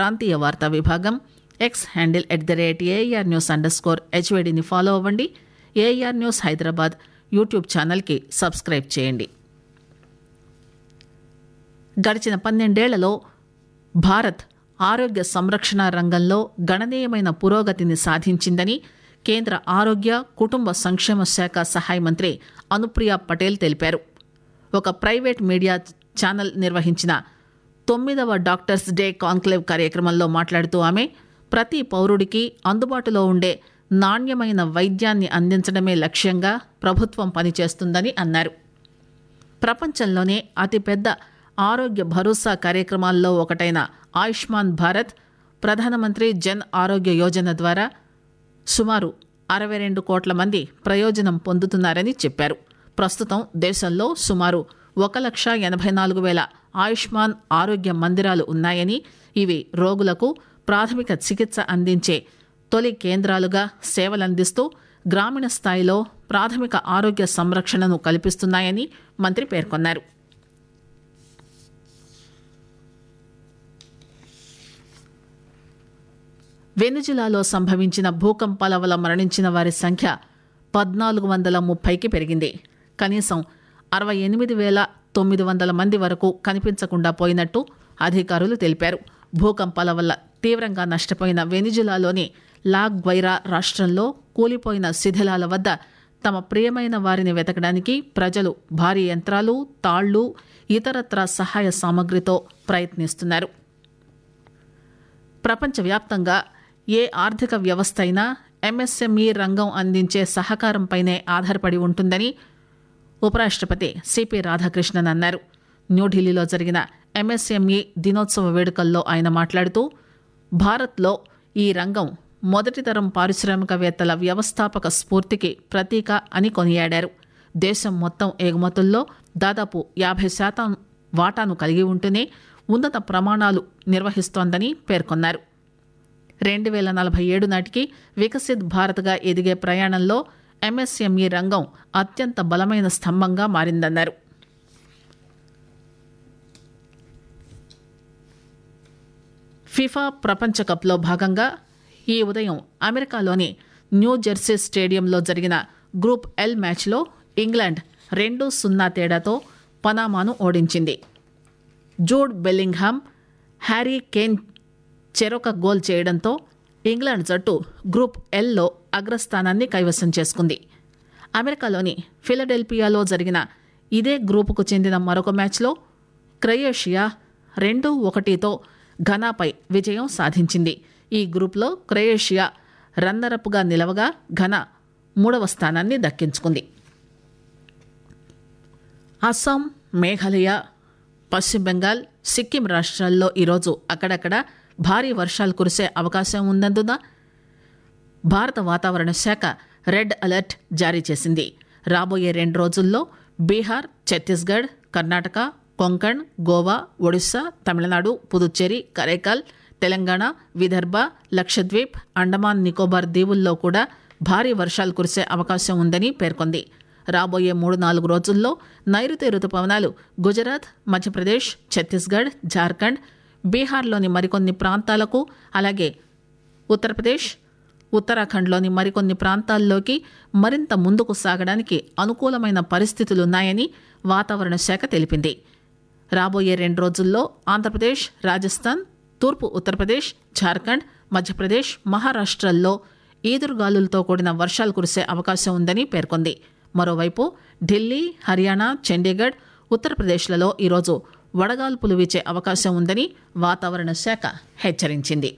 ప్రాంతీయ వార్తా విభాగం X handle at the rate AIR news under score హెచ్వేడిని ఫాలో అవ్వండి ఏఆర్ న్యూస్ హైదరాబాద్ యూట్యూబ్ ఛానల్కి సబ్స్క్రైబ్ చేయండి గడిచిన పన్నెండేళ్లలో భారత్ ఆరోగ్య సంరక్షణ రంగంలో గణనీయమైన పురోగతిని సాధించిందని కేంద్ర ఆరోగ్య కుటుంబ సంక్షేమ శాఖ సహాయ మంత్రి అనుప్రియ పటేల్ తెలిపారు ఒక ప్రైవేట్ మీడియా ఛానల్ నిర్వహించిన తొమ్మిదవ డాక్టర్స్ డే కాన్క్లేవ్ కార్యక్రమంలో మాట్లాడుతూ ఆమె ప్రతి పౌరుడికి అందుబాటులో ఉండే నాణ్యమైన వైద్యాన్ని అందించడమే లక్ష్యంగా ప్రభుత్వం పనిచేస్తుందని అన్నారు ప్రపంచంలోనే అతిపెద్ద ఆరోగ్య భరోసా కార్యక్రమాల్లో ఒకటైన ఆయుష్మాన్ భారత్ ప్రధానమంత్రి జన్ ఆరోగ్య యోజన ద్వారా సుమారు అరవై రెండు కోట్ల మంది ప్రయోజనం పొందుతున్నారని చెప్పారు ప్రస్తుతం దేశంలో సుమారు ఒక లక్ష ఎనభై నాలుగు వేల ఆయుష్మాన్ ఆరోగ్య మందిరాలు ఉన్నాయని ఇవి రోగులకు ప్రాథమిక చికిత్స అందించే తొలి కేంద్రాలుగా సేవలందిస్తూ గ్రామీణ స్థాయిలో ప్రాథమిక ఆరోగ్య సంరక్షణను కల్పిస్తున్నాయని మంత్రి పేర్కొన్నారు వెనుజులాలో సంభవించిన భూకంపాల వల్ల మరణించిన వారి సంఖ్య పద్నాలుగు వందల ముప్పైకి పెరిగింది కనీసం అరవై ఎనిమిది వేల తొమ్మిది వందల మంది వరకు కనిపించకుండా పోయినట్టు అధికారులు తెలిపారు భూకంపాల వల్ల తీవ్రంగా నష్టపోయిన వెనిజులాలోని లాగ్ గ్వైరా రాష్ట్రంలో కూలిపోయిన శిథిలాల వద్ద తమ ప్రియమైన వారిని వెతకడానికి ప్రజలు భారీ యంత్రాలు తాళ్లు ఇతరత్రా సహాయ సామగ్రితో ప్రయత్నిస్తున్నారు ప్రపంచవ్యాప్తంగా ఏ ఆర్థిక వ్యవస్థ అయినా ఎంఎస్ఎంఈ రంగం అందించే సహకారంపైనే ఆధారపడి ఉంటుందని ఉపరాష్ట్రపతి సిపి రాధాకృష్ణన్ అన్నారు న్యూఢిల్లీలో జరిగిన ఎంఎస్ఎంఈ దినోత్సవ వేడుకల్లో ఆయన మాట్లాడుతూ భారత్లో ఈ రంగం మొదటి తరం పారిశ్రామికవేత్తల వ్యవస్థాపక స్ఫూర్తికి ప్రతీక అని కొనియాడారు దేశం మొత్తం ఎగుమతుల్లో దాదాపు యాభై శాతం వాటాను కలిగి ఉంటూనే ఉన్నత ప్రమాణాలు నిర్వహిస్తోందని పేర్కొన్నారు రెండు వేల నలభై ఏడు నాటికి వికసిత్ భారత్గా ఎదిగే ప్రయాణంలో ఎంఎస్ఎంఈ రంగం అత్యంత బలమైన స్తంభంగా మారిందన్నారు ఫిఫా ప్రపంచ కప్లో భాగంగా ఈ ఉదయం అమెరికాలోని న్యూ జెర్సీ స్టేడియంలో జరిగిన గ్రూప్ ఎల్ మ్యాచ్లో ఇంగ్లాండ్ రెండు సున్నా తేడాతో పనామాను ఓడించింది జూడ్ బెల్లింగ్హామ్ హ్యారీ కేన్ చెరొక గోల్ చేయడంతో ఇంగ్లాండ్ జట్టు గ్రూప్ ఎల్లో అగ్రస్థానాన్ని కైవసం చేసుకుంది అమెరికాలోని ఫిలడెల్ఫియాలో జరిగిన ఇదే గ్రూపుకు చెందిన మరొక మ్యాచ్లో క్రొయేషియా రెండు ఒకటితో ఘనాపై విజయం సాధించింది ఈ గ్రూప్లో క్రొయేషియా రన్నరప్గా నిలవగా ఘన మూడవ స్థానాన్ని దక్కించుకుంది అస్సాం మేఘాలయ పశ్చిమ బెంగాల్ సిక్కిం రాష్ట్రాల్లో ఈరోజు అక్కడక్కడ భారీ వర్షాలు కురిసే అవకాశం ఉన్నందున భారత వాతావరణ శాఖ రెడ్ అలర్ట్ జారీ చేసింది రాబోయే రెండు రోజుల్లో బీహార్ ఛత్తీస్గఢ్ కర్ణాటక కొంకణ్ గోవా ఒడిశా తమిళనాడు పుదుచ్చేరి కరైకాల్ తెలంగాణ విదర్భ లక్షద్వీప్ అండమాన్ నికోబార్ దీవుల్లో కూడా భారీ వర్షాలు కురిసే అవకాశం ఉందని పేర్కొంది రాబోయే మూడు నాలుగు రోజుల్లో నైరుతి రుతుపవనాలు గుజరాత్ మధ్యప్రదేశ్ ఛత్తీస్గఢ్ జార్ఖండ్ బీహార్లోని మరికొన్ని ప్రాంతాలకు అలాగే ఉత్తరప్రదేశ్ ఉత్తరాఖండ్లోని మరికొన్ని ప్రాంతాల్లోకి మరింత ముందుకు సాగడానికి అనుకూలమైన పరిస్థితులున్నాయని వాతావరణ శాఖ తెలిపింది రాబోయే రెండు రోజుల్లో ఆంధ్రప్రదేశ్ రాజస్థాన్ తూర్పు ఉత్తరప్రదేశ్ జార్ఖండ్ మధ్యప్రదేశ్ మహారాష్ట్రల్లో ఈదురుగాలులతో కూడిన వర్షాలు కురిసే అవకాశం ఉందని పేర్కొంది మరోవైపు ఢిల్లీ హర్యానా చండీగఢ్ ఉత్తరప్రదేశ్లలో ఈరోజు వడగాల్పులు వీచే అవకాశం ఉందని వాతావరణ శాఖ హెచ్చరించింది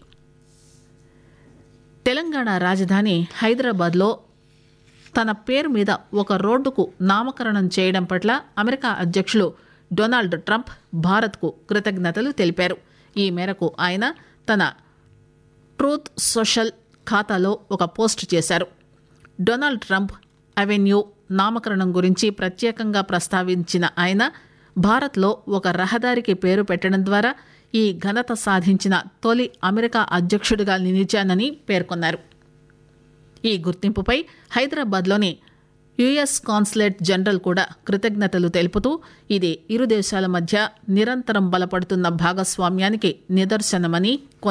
తెలంగాణ రాజధాని హైదరాబాద్లో తన పేరు మీద ఒక రోడ్డుకు నామకరణం చేయడం పట్ల అమెరికా అధ్యక్షులు డొనాల్డ్ ట్రంప్ భారత్కు కృతజ్ఞతలు తెలిపారు ఈ మేరకు ఆయన తన ట్రూత్ సోషల్ ఖాతాలో ఒక పోస్ట్ చేశారు డొనాల్డ్ ట్రంప్ అవెన్యూ నామకరణం గురించి ప్రత్యేకంగా ప్రస్తావించిన ఆయన భారత్లో ఒక రహదారికి పేరు పెట్టడం ద్వారా ఈ ఘనత సాధించిన తొలి అమెరికా అధ్యక్షుడిగా నిలిచానని పేర్కొన్నారు ఈ గుర్తింపుపై హైదరాబాద్లోని యుఎస్ కాన్సులేట్ జనరల్ కూడా కృతజ్ఞతలు తెలుపుతూ ఇది ఇరు దేశాల మధ్య నిరంతరం బలపడుతున్న భాగస్వామ్యానికి నిదర్శనమని